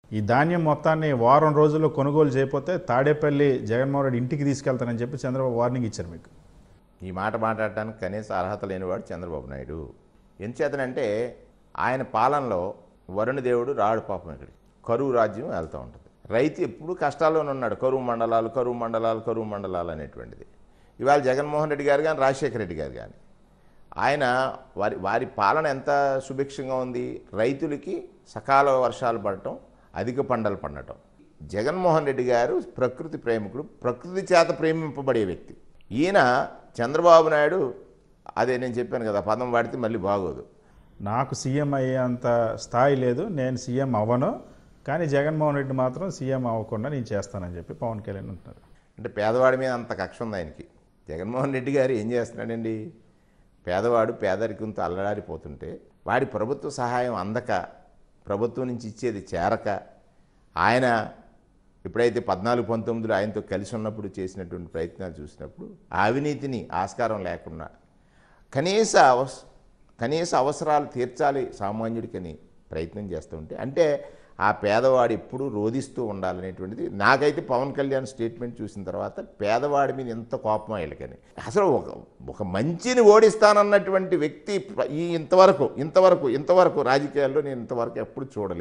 ఈ ధాన్యం మొత్తాన్ని వారం రోజుల్లో కొనుగోలు చేయకపోతే తాడేపల్లి జగన్మోహన్ రెడ్డి ఇంటికి తీసుకెళ్తానని చెప్పి చంద్రబాబు వార్నింగ్ ఇచ్చారు మీకు ఈ మాట మాట్లాడటానికి కనీస అర్హత లేనివాడు చంద్రబాబు నాయుడు ఎంచేతనంటే ఆయన పాలనలో వరుణ దేవుడు రాడు పాపం ఇక్కడికి కరువు రాజ్యం వెళ్తూ ఉంటుంది రైతు ఎప్పుడు కష్టాల్లోనే ఉన్నాడు కరువు మండలాలు కరువు మండలాలు కరువు మండలాలు అనేటువంటిది ఇవాళ జగన్మోహన్ రెడ్డి గారు కానీ రాజశేఖర రెడ్డి గారు కానీ ఆయన వారి వారి పాలన ఎంత సుభిక్షంగా ఉంది రైతులకి సకాల వర్షాలు పడటం అధిక పంటలు పండటం జగన్మోహన్ రెడ్డి గారు ప్రకృతి ప్రేమికుడు ప్రకృతి చేత ప్రేమింపబడే వ్యక్తి ఈయన చంద్రబాబు నాయుడు అదే నేను చెప్పాను కదా ఆ పదం వాడితే మళ్ళీ బాగోదు నాకు సీఎం అయ్యేంత స్థాయి లేదు నేను సీఎం అవ్వను కానీ జగన్మోహన్ రెడ్డి మాత్రం సీఎం అవ్వకుండా నేను చేస్తానని చెప్పి పవన్ కళ్యాణ్ అంటున్నారు అంటే పేదవాడి మీద అంత కక్ష ఉంది ఆయనకి జగన్మోహన్ రెడ్డి గారు ఏం చేస్తున్నాడండి పేదవాడు పేదరికంతో అల్లడారిపోతుంటే వాడి ప్రభుత్వ సహాయం అందక ప్రభుత్వం నుంచి ఇచ్చేది చేరక ఆయన ఎప్పుడైతే పద్నాలుగు పంతొమ్మిదిలో ఆయనతో కలిసి ఉన్నప్పుడు చేసినటువంటి ప్రయత్నాలు చూసినప్పుడు ఆ అవినీతిని ఆస్కారం లేకుండా కనీస అవస కనీస అవసరాలు తీర్చాలి సామాన్యుడికని ప్రయత్నం చేస్తూ ఉంటే అంటే ఆ పేదవాడు ఎప్పుడూ రోధిస్తూ ఉండాలనేటువంటిది నాకైతే పవన్ కళ్యాణ్ స్టేట్మెంట్ చూసిన తర్వాత పేదవాడి మీద ఎంత కోపం వీళ్ళకని అసలు ఒక ఒక మంచిని ఓడిస్తానన్నటువంటి వ్యక్తి ఈ ఇంతవరకు ఇంతవరకు ఇంతవరకు రాజకీయాల్లో నేను ఇంతవరకు ఎప్పుడు చూడలేదు